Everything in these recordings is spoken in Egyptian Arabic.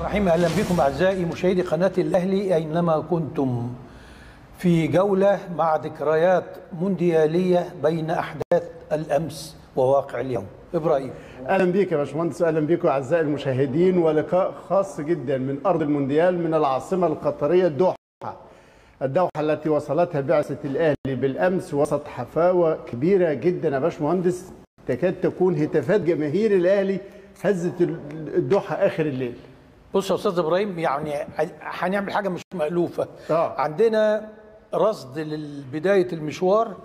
الرحيم اهلا بكم اعزائي مشاهدي قناه الاهلي اينما كنتم في جوله مع ذكريات موندياليه بين احداث الامس وواقع اليوم ابراهيم اهلا بيك يا باشمهندس اهلا بيكم اعزائي المشاهدين ولقاء خاص جدا من ارض المونديال من العاصمه القطريه الدوحه الدوحه التي وصلتها بعثه الاهلي بالامس وسط حفاوه كبيره جدا يا باشمهندس تكاد تكون هتافات جماهير الاهلي هزت الدوحه اخر الليل بص يا استاذ ابراهيم يعني هنعمل حاجه مش مالوفه آه. عندنا رصد لبدايه المشوار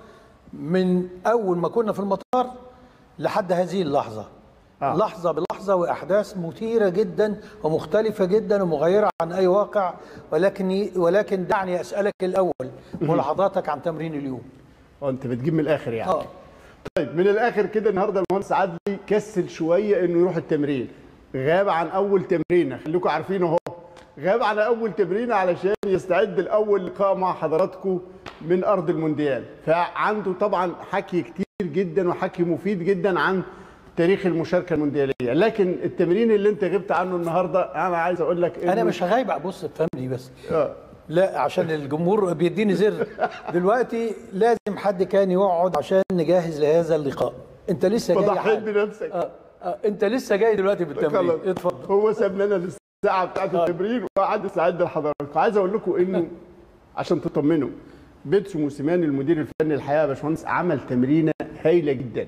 من اول ما كنا في المطار لحد هذه اللحظه آه. لحظه بلحظه واحداث مثيره جدا ومختلفه جدا ومغيره عن اي واقع ولكن ولكن دعني اسالك الاول ملاحظاتك عن تمرين اليوم وانت بتجيب من الاخر يعني اه طيب من الاخر كده النهارده المهندس عدلي كسل شويه انه يروح التمرين غاب عن اول تمرينه خليكم عارفين اهو غاب عن اول تمرينه علشان يستعد لاول لقاء مع حضراتكم من ارض المونديال فعنده طبعا حكي كتير جدا وحكي مفيد جدا عن تاريخ المشاركه الموندياليه لكن التمرين اللي انت غبت عنه النهارده انا عايز اقول لك انا إنه- مش غايب بص افهمني بس آه. لا عشان الجمهور بيديني زر دلوقتي لازم حد كان يقعد عشان نجهز لهذا اللقاء انت لسه جاي فضحيت حالا. بنفسك آه. آه. انت لسه جاي دلوقتي بالتمرين خلاص. اتفضل هو ساب لنا الساعه بتاعت التمرين وقعد يساعدنا لحضراتكم عايز اقول لكم انه عشان تطمنوا بيتسو موسيماني المدير الفني الحقيقه يا باشمهندس عمل تمرينه هايله جدا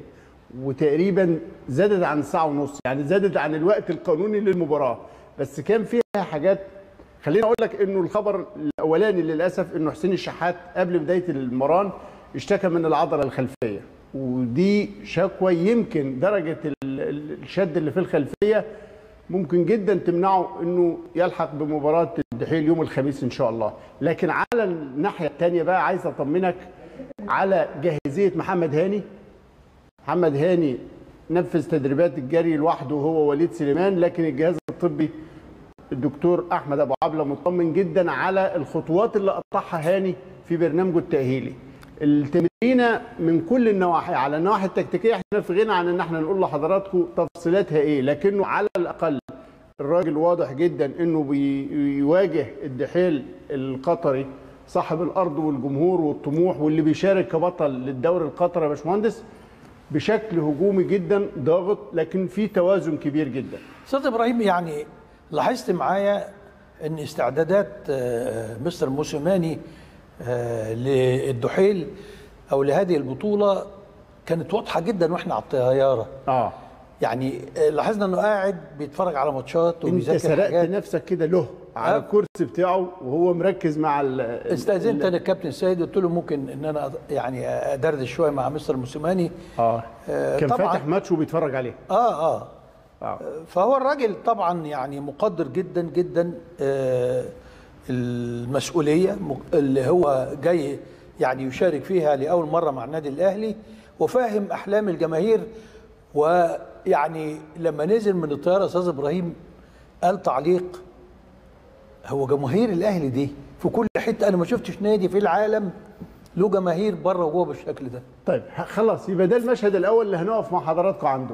وتقريبا زادت عن ساعه ونص يعني زادت عن الوقت القانوني للمباراه بس كان فيها حاجات خليني اقول لك انه الخبر الاولاني للاسف انه حسين الشحات قبل بدايه المران اشتكى من العضله الخلفيه ودي شكوى يمكن درجه ال- ال- الشد اللي في الخلفيه ممكن جدا تمنعه انه يلحق بمباراه الدحيل يوم الخميس ان شاء الله لكن على الناحيه الثانيه بقى عايز اطمنك على جاهزيه محمد هاني محمد هاني نفذ تدريبات الجري لوحده هو وليد سليمان لكن الجهاز الطبي الدكتور احمد ابو عبله مطمن جدا على الخطوات اللي قطعها هاني في برنامجه التاهيلي التمرينه من كل النواحي على النواحي التكتيكيه احنا في غنى عن ان احنا نقول لحضراتكم تفصيلاتها ايه لكنه على الاقل الراجل واضح جدا انه بيواجه الدحيل القطري صاحب الارض والجمهور والطموح واللي بيشارك كبطل للدوري القطري يا باشمهندس بشكل هجومي جدا ضاغط لكن في توازن كبير جدا استاذ ابراهيم يعني لاحظت معايا ان استعدادات آه، مستر موسيماني آه، للدحيل او لهذه البطوله كانت واضحه جدا واحنا على الطياره اه يعني آه، لاحظنا انه قاعد بيتفرج على ماتشات انت وبيذاكر سرقت حاجات نفسك كده له على آه. الكرسي بتاعه وهو مركز مع ال استاذنت انا الكابتن سيد قلت له ممكن ان انا أد- يعني ادردش شويه مع مستر موسيماني اه آه، كان طبعاً. فاتح ماتش وبيتفرج عليه اه اه اه فهو الراجل طبعا يعني مقدر جدا جدا آه، المسؤوليه م- اللي هو جاي يعني يشارك فيها لاول مره مع النادي الاهلي وفاهم احلام الجماهير ويعني لما نزل من الطياره استاذ ابراهيم قال تعليق هو جماهير الاهلي دي في كل حته انا ما شفتش نادي في العالم له جماهير بره وجوه بالشكل ده طيب ه- خلاص يبقى ده المشهد الاول اللي هنقف مع حضراتكم عنده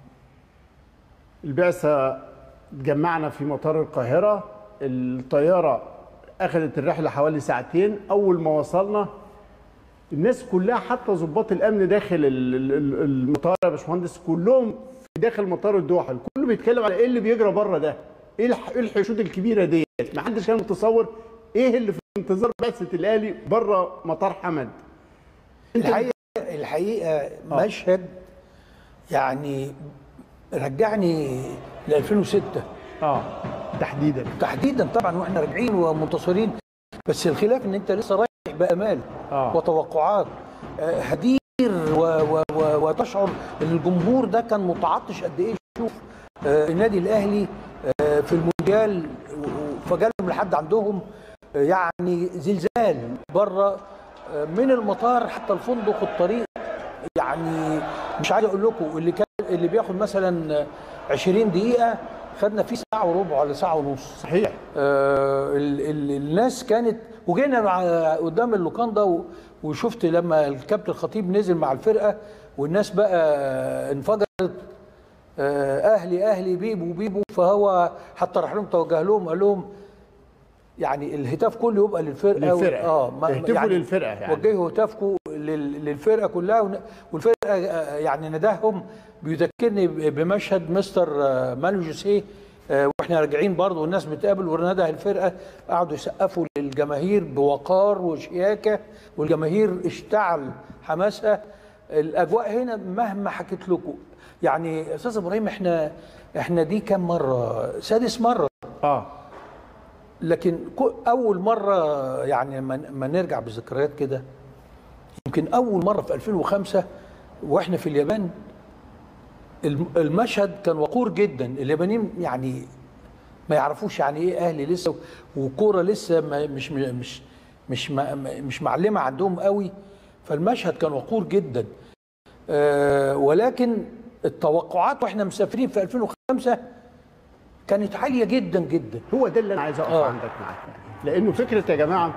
البعثه اتجمعنا في مطار القاهره الطياره اخذت الرحله حوالي ساعتين اول ما وصلنا الناس كلها حتى ضباط الامن داخل ال- ال- ال- المطار يا باشمهندس كلهم في داخل مطار الدوحه الكل بيتكلم على ايه اللي بيجرى بره ده ايه الح- إيه الحشود الكبيره ديت ما حدش كان متصور ايه اللي في انتظار بعثه الاهلي بره مطار حمد الحقيقه الحقيقه مشهد يعني رجعني ل 2006 اه تحديدا تحديدا طبعا واحنا راجعين ومنتصرين بس الخلاف ان انت لسه رايح بامال آه. وتوقعات آه، هدير و و و وتشعر ان الجمهور ده كان متعطش قد ايه يشوف آه، النادي الاهلي آه، في المونديال و- و- فجالهم لحد عندهم آه، يعني زلزال بره آه، من المطار حتى الفندق الطريق يعني مش عايز اقول لكم اللي كان اللي بياخد مثلا 20 دقيقه خدنا فيه ساعه وربع ولا ساعه ونص صحيح آه ال ال الناس كانت وجينا مع قدام اللوكاندا و- وشفت لما الكابتن الخطيب نزل مع الفرقه والناس بقى انفجرت آه، اهلي اهلي بيبو بيبو فهو حتى راح لهم توجه لهم قال لهم يعني الهتاف كله يبقى للفرقه للفرقة. اه ما- اهتفوا للفرقة يعني. وجهوا هتافكم لل- للفرقه كلها ون- والفرقه آه، يعني نداهم بيذكرني ب- بمشهد مستر آه، مانو جوسيه آه، واحنا راجعين برضه والناس بتقابل ونده الفرقه قعدوا يسقفوا للجماهير بوقار وشياكه والجماهير اشتعل حماسها الاجواء هنا مهما حكيت لكم يعني يا استاذ ابراهيم احنا احنا دي كام مره سادس مره اه لكن كو- اول مره يعني لما لما نرجع بالذكريات كده يمكن اول مره في 2005 واحنا في اليابان الم- المشهد كان وقور جدا اليابانيين يعني ما يعرفوش يعني ايه اهلي لسه وكوره لسه ما مش مش مش ما مش معلمه عندهم قوي فالمشهد كان وقور جدا آه ولكن التوقعات واحنا مسافرين في 2005 كانت عاليه جدا جدا هو ده اللي انا عايز اقف آه. عندك معاك لانه فكره يا جماعه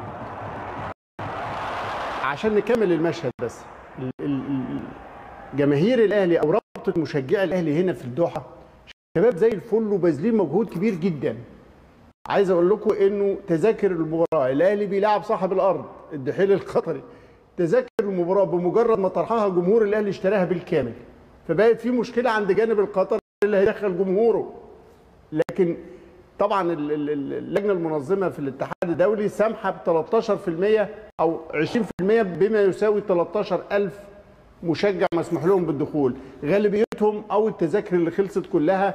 عشان نكمل المشهد بس ال- ال- ال- جماهير الاهلي او رابطه مشجعي الاهلي هنا في الدوحه شباب زي الفل وباذلين مجهود كبير جدا عايز اقول لكم انه تذاكر المباراه الاهلي بيلعب صاحب الارض الدحيل القطري تذاكر المباراه بمجرد ما طرحها جمهور الاهلي اشتراها بالكامل فبقت في مشكله عند جانب القطري اللي هيدخل جمهوره لكن طبعا ال- ال- ال- اللجنه المنظمه في الاتحاد الدولي سامحه ب 13% او 20% بما يساوي 13000 مشجع مسموح لهم بالدخول غالبيتهم او التذاكر اللي خلصت كلها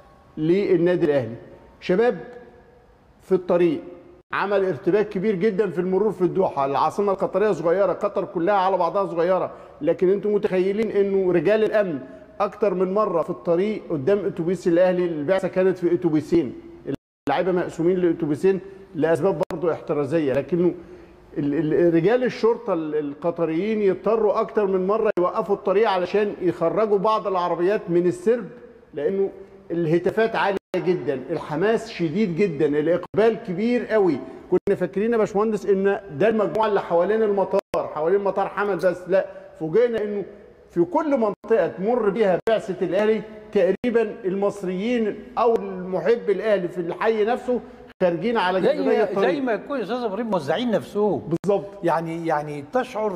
للنادي الاهلي شباب في الطريق عمل ارتباك كبير جدا في المرور في الدوحه العاصمه القطريه صغيره قطر كلها على بعضها صغيره لكن انتم متخيلين انه رجال الامن اكتر من مره في الطريق قدام اتوبيس الاهلي البعثه كانت في اتوبيسين اللعيبه مقسومين لاتوبيسين لاسباب برضه احترازيه لكنه ال- ال- رجال الشرطه ال- القطريين يضطروا اكتر من مره يوقفوا الطريق علشان يخرجوا بعض العربيات من السرب لانه الهتافات عاليه جدا الحماس شديد جدا الاقبال كبير قوي كنا فاكرين يا باشمهندس ان ده المجموعه اللي حوالين المطار حوالين مطار حمل بس لا فوجئنا انه في كل منطقه تمر بها بعثه الاهلي تقريبا المصريين او المحب الاهلي في الحي نفسه خارجين على جانبي زي الطريق زي ما يكون يا استاذ ابراهيم موزعين نفسهم بالظبط يعني يعني تشعر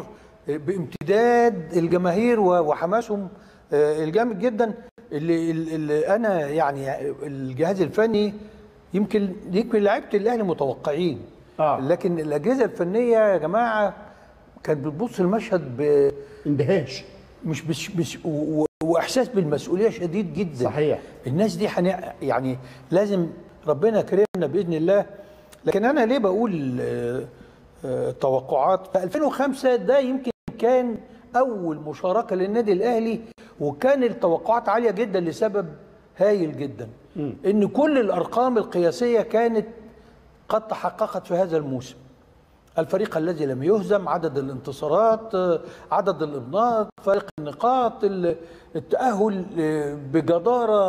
بامتداد الجماهير و- وحماسهم آه، الجامد جدا اللي, اللي انا يعني الجهاز الفني يمكن يمكن لعيبه الاهلي متوقعين آه. لكن الاجهزه الفنيه يا جماعه كانت بتبص المشهد ب اندهاش مش مش, مش و- و- واحساس بالمسؤوليه شديد جدا صحيح. الناس دي حن... يعني لازم ربنا يكرمنا باذن الله لكن انا ليه بقول آه، آه، توقعات في 2005 ده يمكن كان اول مشاركه للنادي الاهلي وكان التوقعات عاليه جدا لسبب هايل جدا ان كل الارقام القياسيه كانت قد تحققت في هذا الموسم الفريق الذي لم يهزم عدد الانتصارات آه، عدد الابناط فارق النقاط ال- التاهل آه، بجداره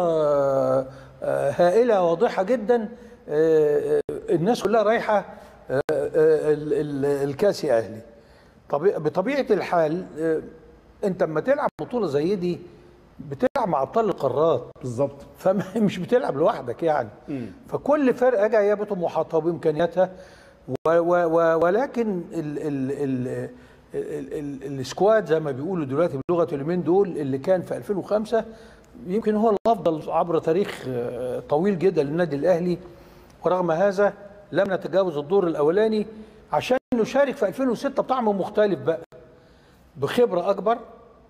آه، هائله واضحه جدا آه، آه، الناس كلها رايحه آه، آه، ال- ال- الكاس يا اهلي طبيعي بطبيعه الحال آه، انت لما تلعب بطوله زي دي بتلعب مع ابطال القارات بالظبط فمش بتلعب لوحدك يعني فكل فرقه جايه بطموحاتها وبامكانياتها و و و ولكن ال ال ال ال ال السكواد زي ما بيقولوا دلوقتي بلغه اليومين دول اللي كان في 2005 يمكن هو الافضل عبر تاريخ آه، طويل جدا للنادي الاهلي ورغم هذا لم نتجاوز الدور الاولاني عشان نشارك في 2006 بطعم مختلف بقى بخبره اكبر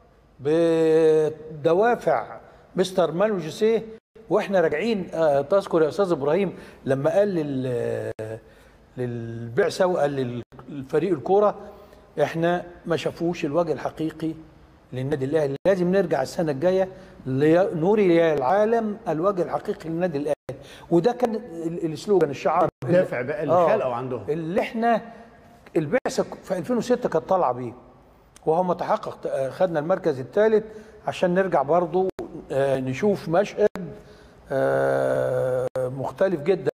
بدوافع مستر مانو جوسيه واحنا راجعين آه، تذكر يا استاذ ابراهيم لما قال لل للبعثه وقال للفريق الكوره احنا ما شافوش الوجه الحقيقي للنادي الاهلي لازم نرجع السنه الجايه لي- نوري للعالم الوجه الحقيقي للنادي الاهلي وده كان ال- السلوجان الشعار الدافع بقى اللي آه، خلقوا عندهم اللي احنا البعثه في 2006 كانت طالعه بيه وهو ما تحقق آه، خدنا المركز الثالث عشان نرجع برضو آه، نشوف مشهد آه، مختلف جدا